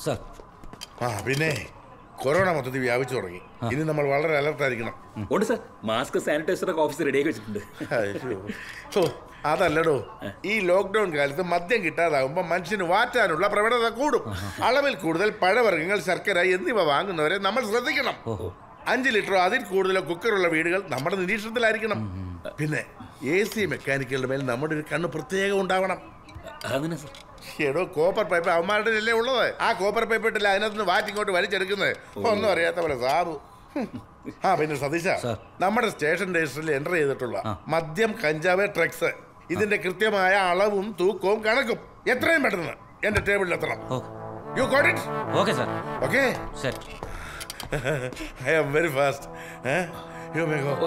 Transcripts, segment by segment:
Sir ആ പിന്നെ corona മൊത്തത്തിൽ വ്യാപിച്ചു തുടങ്ങി ഇനി നമ്മൾ വളരെ അലർട്ടായിരിക്കണം ഉണ്ട് സാർ മാസ്ക് സാനിറ്റൈസറൊക്കെ ഓഫീസിൽ റെഡിയാക്കി വെച്ചിട്ടുണ്ട് അയ്യോ. ഓ, അതല്ലടോ ഈ ലോക്ക്ഡൌൺ കാലത്ത് മദ്യം കിട്ടാതാകുമ്പോൾ മനുഷ്യന് വാറ്റാനുള്ള പ്രവണത കൂടും അളവിൽ കൂടുതൽ പഴവർഗ്ഗങ്ങൾ ശർക്കര എന്നിവ വാങ്ങുന്നവരെ നമ്മൾ ശ്രദ്ധിക്കണം അഞ്ച് ലിറ്ററോ അതിൽ കൂടുതലോ കുക്കറുള്ള വീടുകൾ നമ്മുടെ നിരീക്ഷണത്തിലായിരിക്കണം പിന്നെ എ സി മെക്കാനിക്കുകളുടെ മേൽ നമ്മുടെ ഒരു കണ്ണ് പ്രത്യേകം ഉണ്ടാവണം അതന്നെ സാർ എടോ കോപ്പർ പൈപ്പ് അവന്മാരുടെ അല്ലേ ഉള്ളത് ആ കോപ്പർ പൈപ്പ് ഇട്ടില്ല അതിനകത്ത് നിന്ന് വാറ്റിങ്ങോട്ട് വലിച്ചെടുക്കുന്നത് ഒന്നും അറിയാത്ത പോലെ സാബു ഹും. ആ പിന്നെ സതീശ നമ്മുടെ സ്റ്റേഷൻ രജിസ്റ്ററിൽ എൻ്റർ ചെയ്തിട്ടുള്ള മദ്യം കഞ്ചാവ് ഡ്രഗ്സ് ഇതിന്റെ കൃത്യമായ അളവും തൂക്കവും കണക്കും എത്രയും പെട്ടെന്ന് എന്റെ ടേബിളിൽ എത്തണം you got it okay sir okay set I am very fast you may go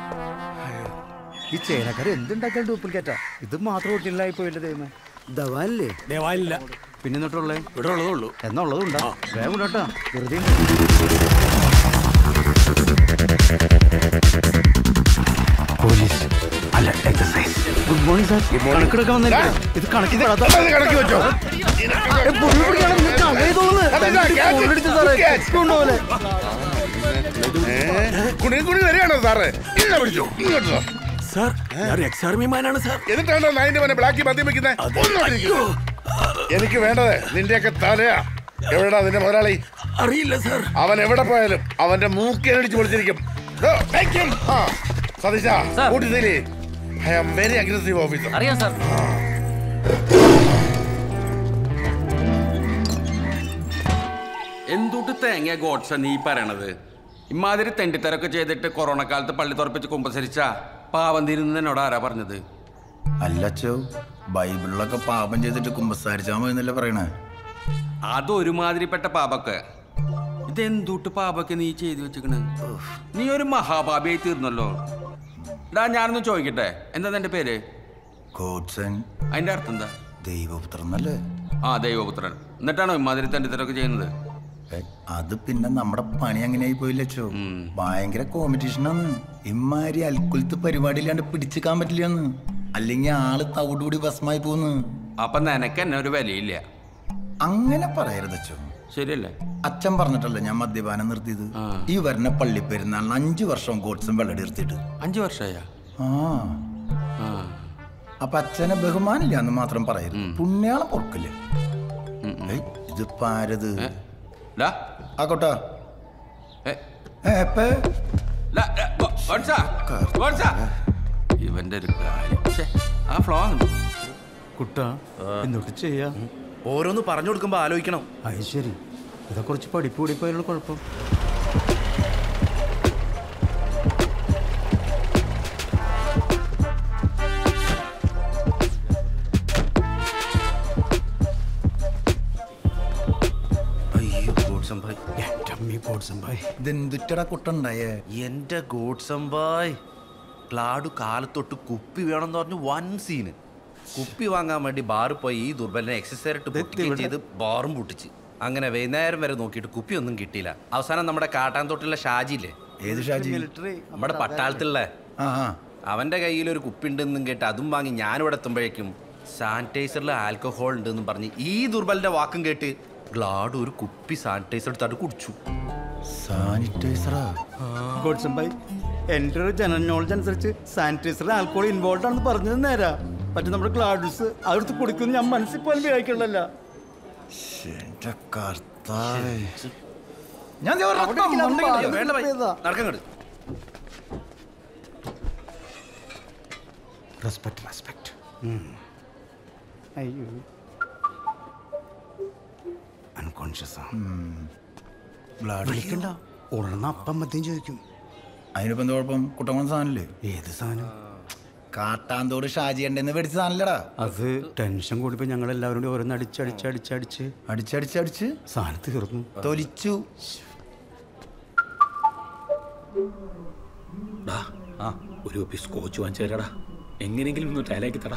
ഈ ചേനക്കാർ എന്തുണ്ടാക്കിയാൽ ഡ്യൂപ്ലിക്കേറ്റാ ഇത് മാത്രം ഒറിജിനലായി പോയില്ല ദൈവമേ ദവാല്ലേ ദേവാലില്ല പിന്നെ എന്നിട്ടുള്ളേ ഇവിടെ ഉള്ളതേ ഉള്ളൂ എന്നാ ഉള്ളതുണ്ടോ വേഗം കേട്ടോ വെറുതെ പോലീസ് അല്ല എക്സസൈസ് ഗുഡ് മോർണിംഗ് സാർ കണക്കെടുക്കാൻ വന്നില്ല ഇത് കണക്കി പെടാത്ത കണക്കി വെച്ചോ ഏ, പുള്ളി പിടിക്കണം, നിങ്ങൾക്ക് അങ്ങനെ തോന്നുന്നു. തനിക്ക് phone അടിച്ച് സാറേ, text കൊണ്ടുപോലെ. കുണി കുണി വരികയാണോ സാറേ ഇല്ല പിടിച്ചു ഇങ്ങോട്ട് വാ. സാർ ഞാൻ എക്സ് ആർമി മാനാണ് സാർ എന്നിട്ടാണോ നൈന്റെ മോനെ ബ്ലാക്കി മദ്യം വെക്കുന്നത് എനിക്ക് വേണ്ടത് നിന്റെയൊക്കെ തലയാ എവിടെടാ നിന്റെ മുതലാളി അറിയില്ല സാർ അവൻ എവിടെ പോയാലും അവന്റെ മൂക്കിനടിച്ച് പൊളിച്ചിരിക്കും ഡോ, take him. ആ, സതീശ കൂട്ടിത്തിരി I am very aggressive officer അറിയാം സാർ എന്തുട്ട് തേങ്ങ ഗോഡ്സ നീ പറയണത് ഇമാതിരി തെണ്ടിത്തരൊക്കെ ചെയ്തിട്ട് കൊറോണ കാലത്ത് പള്ളി തുറപ്പിച്ച് കുമ്പസരിച്ച പാവം തിരുന്ന് എന്നോട് ആരാ പറഞ്ഞത് അല്ലച്ചോ ബൈബിളിലൊക്കെ പാപം ചെയ്തിട്ട് കുമ്പസാരിച്ചാൽ മതി എന്നല്ലേ പറയണേ അതൊരുമാതിരിപ്പെട്ട പാപൊക്കെ ഇതെന്തുട്ട് പാപൊക്കെ നീ ചെയ്തു വെച്ചിക്കണ് നീ ഒരു മഹാപാപിയായി തീർന്നല്ലോ ഡാ ഞാനൊന്ന് ചോദിക്കട്ടെ എന്താ നിന്റെ പേര് ഗോഡ്സൺ അതിന്റെ അർത്ഥം എന്താ ദൈവപുത്രൻ എന്നല്ലേ ആ ദൈവപുത്രൻ എന്നിട്ടാണോ ഇമാതിരി തെണ്ടിത്തരൊക്കെ ചെയ്യുന്നത് ഏ, അത് പിന്നെ നമ്മുടെ പണി അങ്ങനെയായി പോയില്ലച്ചോ ഭയങ്കര കോമ്പറ്റീഷനാണ് ഇമ്മാരി അൽക്കുലത്ത് പരിപാടിയില്ലാണ്ട് പിടിച്ചിക്കാൻ പറ്റില്ലെന്ന് അല്ലെങ്കിൽ ആള് തവിടുകൂടി ഭസ്മായി പോന്ന് അപ്പൊ നിനക്ക് എന്നെ ഒരു വിലയില്ല അങ്ങനെ പറയരുതച്ചോ ശരിയല്ലേ അച്ഛൻ പറഞ്ഞിട്ടല്ലേ ഞാൻ മദ്യപാനം നിർത്തിയത് ഈ വരുന്ന പള്ളിപ്പെരുന്നാളിന് അഞ്ചു വർഷം ഗോഡ്സും വെള്ളടി നിർത്തിയിട്ട് അഞ്ചു വർഷമായ ആ അപ്പൊ അച്ഛനെ ബഹുമാനില്ല എന്ന് മാത്രം പറയരുത് പുണ്യാളം പൊറക്കില്ല ഏയ്, ഇതിപ്പോ ആരത് ആക്കോട്ടാ ഇവന്റെ ഒരു കാര്യം ഛെ, ആ ഫ്ലോ കുട്ടാ എന്നിട്ട് ചെയ്യാ ഓരോന്ന് പറഞ്ഞു കൊടുക്കുമ്പോ ആലോചിക്കണം അത് ശരി ഇതൊക്കെ കുറച്ച് പഠിപ്പ് കൂടി പോയുള്ള കുഴപ്പം അയ്യോ ഗോഡ്സം ഭായ് എന്റെ അമ്മി ഗോഡ്സം ഭായ് ഇതെന്തുറ്റടാ കുട്ടുണ്ടായേ എന്റെ ഗോഡ്സം ഭായ് ക്ലാഡു കാലത്തൊട്ട് കുപ്പി വേണമെന്ന് പറഞ്ഞു വൻ സീന് കുപ്പി വാങ്ങാൻ വേണ്ടി ബാറിൽ പോയി ഈ ദുർബലനെ എക്സസൈസ് ഇട്ട് പൊട്ടിക്കുകയും ചെയ്ത് ബാറും പൊട്ടിച്ച് അങ്ങനെ വൈകുന്നേരം വരെ നോക്കിയിട്ട് കുപ്പി ഒന്നും കിട്ടിയില്ല അവസാനം നമ്മുടെ കാട്ടാൻതൊട്ടിലെ ഷാജി ഇല്ലേ ഏത് ഷാജി നമ്മുടെ പട്ടാളത്തിലുള്ള ആ ആ അവന്റെ കയ്യിൽ ഒരു കുപ്പി ഉണ്ടെന്നും കേട്ട് അതും വാങ്ങി ഞാനിവിടെ എത്തുമ്പോഴേക്കും സാനിറ്റൈസറിൽ ആൽക്കഹോൾ ഉണ്ടെന്നും പറഞ്ഞ് ഈ ദുർബലിന്റെ വാക്കും കേട്ട് ഗ്ലാഡ് ഒരു കുപ്പി സാനിറ്റൈസർ എടുത്തിട്ട് കുടിച്ചു സാനിറ്റൈസറാ ഗോഡ്സം ഭായ് എൻ്റെ ഒരു ജനറൽ നോളജ് അനുസരിച്ച് സാനിറ്റൈസറിൽ ആൽക്കോൾ ഇൻവോൾവ് ആണെന്ന് പറഞ്ഞത് നേരാ പക്ഷെ നമ്മുടെ ക്ലാഡ്സ് അതെടുത്ത് കുടിക്കുന്നു ഞാൻ മനസ്സിൽ പോലും വിചാരിക്കണല്ല എന്റെ കർത്താവേ ഞാൻ ദേ ഒരെണ്ണം അവിടെ ഇരിക്കുന്ന മണ്ടയ്ക്ക് ആള് വേണ്ട ഭൈ. ഇതാ. നടക്കങ്ങട് റെസ്പെക്ട് റെസ്പെക്ട് അയ്യോ അൺകോൺഷ്യസ് വിളിക്കണ്ട ഉടനെ അപ്പം മദ്യം ചോദിക്കും അതിനിപ്പോ എന്താ കുഴപ്പം കുട്ടമ്മ സാധനല്ലേ ഏത് സാധനം കാട്ടാന്തോട് ഷാജി ഉണ്ടെന്ന് മേടിച്ച സാധനല്ലടാ അത് ടെൻഷൻ കൂടിപ്പോ ഞങ്ങൾ എല്ലാവരും കൂടി ഓരോന്ന് അടിച്ചടിച്ചടിച്ചടിച്ച് അടിച്ചടിച്ചടിച്ച് സാധനം തീർന്നു തൊലിച്ചു ഡാ ആ ഒരു കുപ്പി സ്കോച്ച് വാങ്ങിച്ചു തരാടാ എങ്ങനെയെങ്കിലും ഒന്ന് ടൈലാക്കി തടാ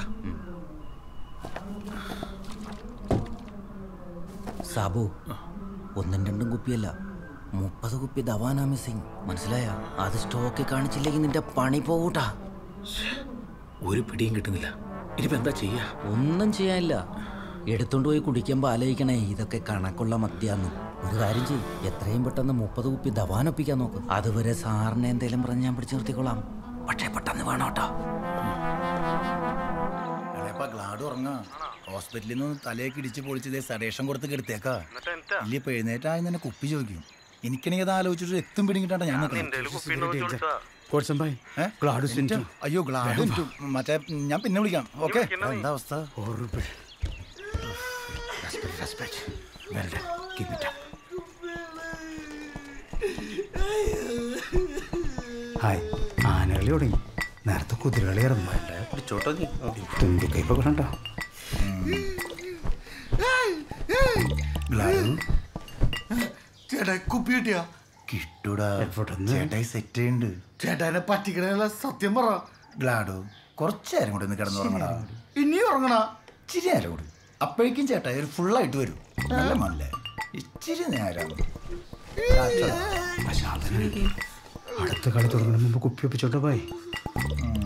സാബു ഒന്നും രണ്ടും കുപ്പിയല്ല മുപ്പത് കുപ്പി ദവാനാ മിസ്സിങ് മനസ്സിലായ അത് സ്റ്റോക്ക് കാണിച്ചില്ലെങ്കിൽ നിന്റെ പണി പോകൂട്ടാ ഒരു പിടിയും കിട്ടുന്നില്ല ഇനിയിപ്പോ എന്താ ചെയ്യാ ഒന്നും ചെയ്യാനില്ല എടുത്തോണ്ട് പോയി കുടിക്കുമ്പോൾ ആലോചിക്കണേ ഇതൊക്കെ കണക്കുള്ള മദ്യാന്ന് ഒരു കാര്യം ചെയ്യും എത്രയും പെട്ടെന്ന് മുപ്പത് കുപ്പി ദവാനൊപ്പിക്കാൻ നോക്ക് അതുവരെ സാറിനെ എന്തേലും പറഞ്ഞ് ഞാൻ പിടിച്ചു നിർത്തിക്കൊള്ളാം പക്ഷേ പെട്ടെന്ന് വേണം കേട്ടോ എളയപ്പാ ഗ്ലാഡ് ഉറങ്ങാ ഹോസ്പിറ്റലിൽ നിന്ന് തലയൊക്കെ ഇടിച്ച് പൊളിച്ചതേ സഡേഷൻ കൊടുത്ത് കെടുത്തേക്കാ ഇല്ല ഇപ്പൊ എഴുന്നേറ്റായി തന്നെ കുപ്പി ചോദിക്കും എനിക്കാണെങ്കിൽ അത് ആലോചിച്ചിട്ട് എത്തും പിടിങ്ങിട്ടാണ് ഞാൻ നിൽക്കുന്നത്. കോട്സം ഭായ് ഏ? ഗ്ലാഡുസ് എനിക്ക് അയ്യോ ഗ്ലാഡ് ഉം, മറ്റേ ഞാൻ പിന്നെ വിളിക്കാം ഓക്കെ എന്താ അവസ്ഥ ഹായ് ആനകളി തുടങ്ങി നേരത്തെ കുതിരകളി ഇറങ്ങുമ്പോഴല്ലേ പിടിച്ചോട്ടോ നീ തുമ്പിക്കൈപ്പൊക്കെ കണ്ടോ ഗ്ലാഡ് ചേട്ടാ കുപ്പി കിട്ടിയാ കിട്ടൂടാ എവിടുന്ന്? ചേട്ടായി സെറ്റ് ചെയ്യുന്നുണ്ട് ചേട്ടാനെ പറ്റിക്കണല്ല സത്യം പറ ഗ്ലാഡോ കുറച്ച് നേരം കൂടി ഒന്ന് കിടന്നുറങ്ങടാ ഇനി ഉറങ്ങണ ഇച്ചിരി നേരം കൂടി അപ്പോഴേക്കും ചേട്ടായി ഒരു ഫുള്ളായിട്ട് വരും നല്ല മല്ലേ ഇച്ചിരി നേരം അടുത്ത കളി തുടങ്ങുന്ന മുമ്പ് കുപ്പി ഒപ്പിച്ചോട്ടോ ഭായ് ഉം.